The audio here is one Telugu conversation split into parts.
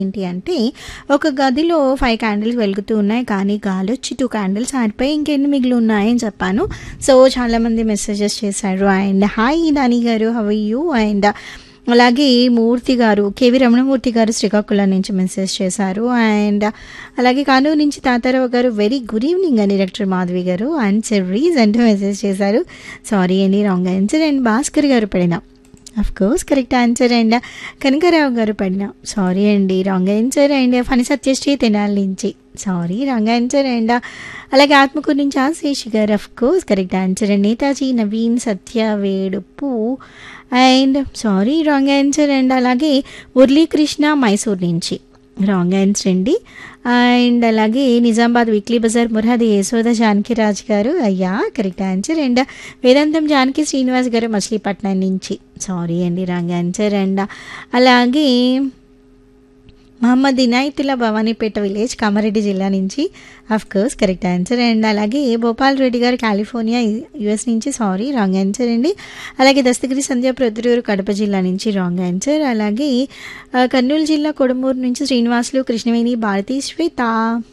ఏంటి అంటే ఒక గదిలో ఫైవ్ క్యాండిల్స్ వెలుగుతూ ఉన్నాయి కానీ గాలి వచ్చి టూ క్యాండిల్స్ ఆడిపోయి ఇంకెన్ని మిగిలి ఉన్నాయని చెప్పాను సో చాలామంది మెసేజెస్ చేశారు అండ్ హాయ్ దాని గారు హవ్ యూ అండ్ అలాగే మూర్తి గారు కేవి రమణమూర్తి గారు శ్రీకాకుళం నుంచి మెసేజ్ చేశారు అండ్ అలాగే కానూరు నుంచి తాతారావు గారు వెరీ గుడ్ ఈవినింగ్ అని డైరెక్టర్ మాధవి గారు అండ్ సెర్రీస్ అంటూ మెసేజ్ చేశారు సారీ అండి రాంగ్ ఆన్సర్ అండ్ భాస్కర్ గారు పడిన of course correct answer and Kanakarao గారు పడిన సారీ అండి wrong answer and Phani Satyasri Tenali నుంచి సారీ రాంగ్ ఆన్సర్ అండ్ అలాగే ఆత్మకూరు నుంచి ఆశేష్ గారు of course correct answer and Netaji Naveen Satya వేడుపు and sorry wrong answer and అలాగే మురళీకృష్ణ మైసూర్ నుంచి రాంగ్ ఆన్సర్ అండి అండ్ అలాగే నిజామాబాద్ వీక్లీ బజార్ మురహది యశోద జానకిరాజ్ గారు అయ్యా కరెక్ట్ ఆన్సర్ అండ్ వేదాంతం జానకి శ్రీనివాస్ గారు మచిలీపట్నం నుంచి సారీ అండి రాంగ్ ఆన్సర్ అండ్ అలాగే మహమ్మద్ ఇనాయతుల్లా భవానీపేట విలేజ్ కామారెడ్డి జిల్లా నుంచి of course correct answer and అలాగే భోపాల్ రెడ్డి గారు కాలిఫోర్నియా యుఎస్ నుంచి సారీ రాంగ్ ఆన్సర్ అండి అలాగే దస్తగిరి సంధ్య ప్రొద్దుటూరు కడప జిల్లా నుంచి రాంగ్ ఆన్సర్ అలాగే ఆ, కర్నూలు జిల్లా కొడుమూరు నుంచి శ్రీనివాసులు కృష్ణవేణి భారతీ శ్వేత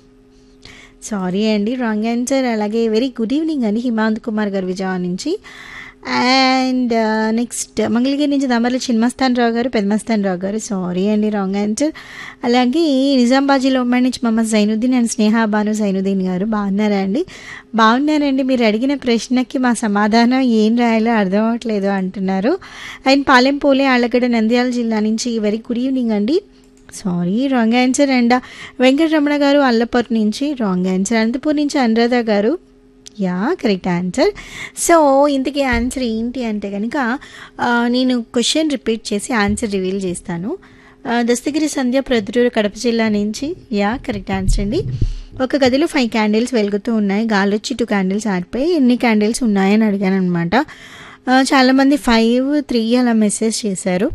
సారీ అండి రాంగ్ ఆన్సర్ అలాగే వెరీ గుడ్ ఈవినింగ్ అండి హిమాంత్ కుమార్ గారు విజయవాడ నుంచి అండ్ నెక్స్ట్ మంగళగిరి నుంచి దమర్ల చిన్మస్తాన్ రావు గారు పెదమస్తాన్ రావు గారు సారీ అండి రాంగ్ ఆన్సర్ అలాగే నిజామాబాద్ జిల్లా ఉమ్మడి నుంచి మహమ్మద్ జైనుద్దీన్ అండ్ స్నేహ బాను జైనుద్దీన్ గారు బాగున్నారా అండి బాగున్నారండి మీరు అడిగిన ప్రశ్నకి మా సమాధానం ఏం రాయాలో అర్థం అవ్వట్లేదు అంటున్నారు అండ్ పాలెం పోలే ఆళ్ళగడ్డ నంద్యాల జిల్లా నుంచి వెరీ గుడ్ ఈవినింగ్ అండి sorry wrong answer and Venkataramana గారు అల్లపూర్ నుంచి రాంగ్ ఆన్సర్ అనంతపూర్ నుంచి అనురాధ గారు యా కరెక్ట్ ఆన్సర్ సో ఇంతకీ ఆన్సర్ ఏంటి అంటే కనుక ఆ, నేను క్వశ్చన్ రిపీట్ చేసి ఆన్సర్ రివీల్ చేస్తాను ఆ, దస్తగిరి సంధ్య ప్రొద్దుటూరు కడప జిల్లా నుంచి యా కరెక్ట్ ఆన్సర్ అండి ఒక గదిలో ఫైవ్ క్యాండిల్స్ వెలుగుతూ ఉన్నాయి గాలి వచ్చి టూ క్యాండిల్స్ ఆడిపోయి ఎన్ని క్యాండిల్స్ ఉన్నాయని అడిగాను అనమాట చాలామంది ఫైవ్ త్రీ అలా మెసేజ్ చేశారు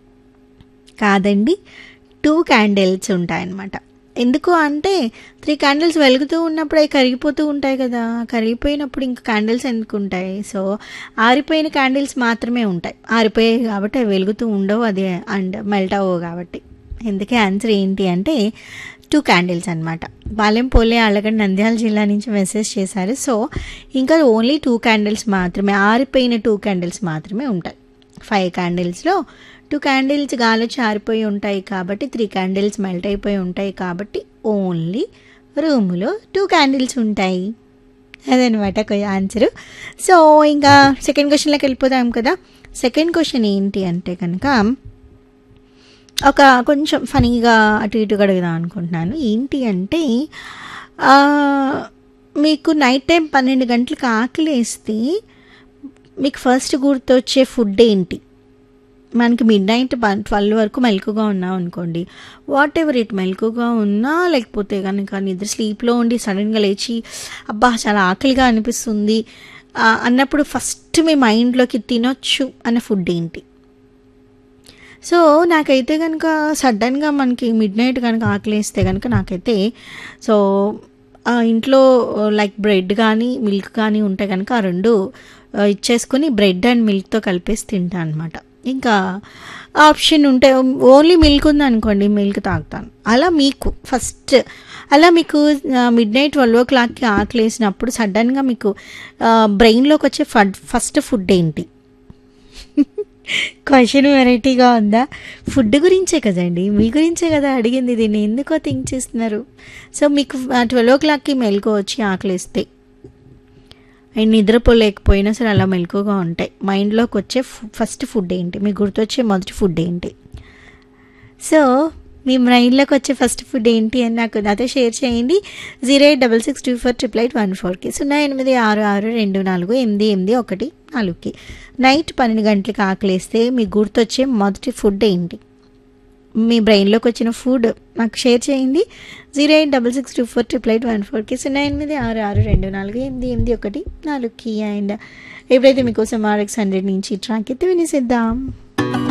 కాదండి టూ క్యాండిల్స్ ఉంటాయన్నమాట ఎందుకు అంటే త్రీ క్యాండిల్స్ వెలుగుతూ ఉన్నప్పుడు అవి కరిగిపోతూ ఉంటాయి కదా కరిగిపోయినప్పుడు ఇంకా క్యాండిల్స్ ఎందుకు ఉంటాయి సో ఆరిపోయిన క్యాండిల్స్ మాత్రమే ఉంటాయి ఆరిపోయాయి కాబట్టి అవి వెలుగుతూ ఉండవు అది అండ్ మెల్ట్ అవ్వవు కాబట్టి ఎందుకే ఆన్సర్ ఏంటి అంటే టూ క్యాండిల్స్ అనమాట బాలెం పోలే అలగడ్ నంద్యాల జిల్లా నుంచి మెసేజ్ చేశారు సో ఇంకా ఓన్లీ టూ క్యాండిల్స్ మాత్రమే ఆరిపోయిన టూ క్యాండిల్స్ మాత్రమే ఉంటాయి ఫైవ్ క్యాండిల్స్లో టూ క్యాండిల్స్ గాలి చారిపోయి ఉంటాయి కాబట్టి త్రీ క్యాండిల్స్ మెల్ట్ అయిపోయి ఉంటాయి కాబట్టి ఓన్లీ రూములో టూ క్యాండిల్స్ ఉంటాయి అదనమాట ఆన్సర్ సో ఇంకా సెకండ్ క్వశ్చన్లోకి వెళ్ళిపోదాం కదా సెకండ్ క్వశ్చన్ ఏంటి అంటే కనుక ఒక కొంచెం ఫనీగా అటు ఇటుగా అడుగుదాం అనుకుంటున్నాను ఏంటి అంటే ఆ, మీకు నైట్ టైం పన్నెండు గంటలకు ఆకలి వేస్తే మీకు ఫస్ట్ గుర్తొచ్చే ఫుడ్ ఏంటి మనకి మిడ్ నైట్ ట్వెల్వ్ వరకు మెలకుగా ఉన్నాం అనుకోండి వాట్ ఎవర్ ఇట్ మెలకుగా ఉన్నా లేకపోతే కనుక నిద్ర స్లీప్లో ఉండి సడన్గా లేచి అబ్బా చాలా ఆకలిగా అనిపిస్తుంది ఆ, అన్నప్పుడు ఫస్ట్ మీ మైండ్లోకి తినొచ్చు అనే ఫుడ్ ఏంటి సో నాకైతే కనుక సడన్గా మనకి మిడ్ నైట్ కనుక ఆకలిస్తే కనుక నాకైతే సో ఆ ఇంట్లో లైక్ బ్రెడ్ కానీ మిల్క్ కానీ ఉంటే కనుక ఆ రెండు ఆ, ఇచ్చేసుకొని బ్రెడ్ అండ్ మిల్క్తో కలిపేసి తింటాను అనమాట ఇంకా ఆప్షన్ ఉంటే ఓన్లీ మిల్క్ ఉంది అనుకోండి మిల్క్ తాగుతాను అలా మీకు ఫస్ట్ అలా మీకు మిడ్ నైట్ ట్వెల్వ్ ఓ క్లాక్కి ఆకలి వేసినప్పుడు సడన్గా మీకు బ్రెయిన్లోకి వచ్చే ఫడ్ ఫస్ట్ ఫుడ్ ఏంటి క్వశ్చన్ వెరైటీగా ఉందా ఫుడ్ గురించే కదండి మీ గురించే కదా అడిగింది దీన్ని ఎందుకో థింక్ చేస్తున్నారు సో మీకు ట్వెల్వ్ ఓ క్లాక్కి మెలకు వచ్చి ఆకలిస్తే అండ్ నిద్రపోలేకపోయినా సరే అలా మెలకుగా ఉంటాయి మైండ్లోకి వచ్చే ఫస్ట్ ఫుడ్ ఏంటి మీకు గుర్తొచ్చే మొదటి ఫుడ్ ఏంటి సో మీ మైండ్లోకి వచ్చే ఫస్ట్ ఫుడ్ ఏంటి అని నాకు నాతో షేర్ చేయండి zero eight double six two four triple eight one ఫోర్కి సున్నా ఎనిమిది ఆరు ఆరు రెండు నాలుగు ఎనిమిది ఎనిమిది ఒకటి నాలుగుకి నైట్ పన్నెండు గంటలకు ఆకలిస్తే మీకు గుర్తొచ్చే మొదటి ఫుడ్ ఏంటి మీ బ్రెయిన్లోకి వచ్చిన ఫుడ్ నాకు షేర్ చేయండి zero eight double six two four triple eight one ఫోర్కి సున్నా ఎనిమిది ఆరు ఆరు రెండు నాలుగు ఎనిమిది ఎనిమిది ఒకటి నాలుగుకి అండ్ ఎప్పుడైతే మీకోసం ఆర్ఎక్స్ హండ్రెడ్ నుంచి ట్రాక్ అయితే వినేసిద్దాం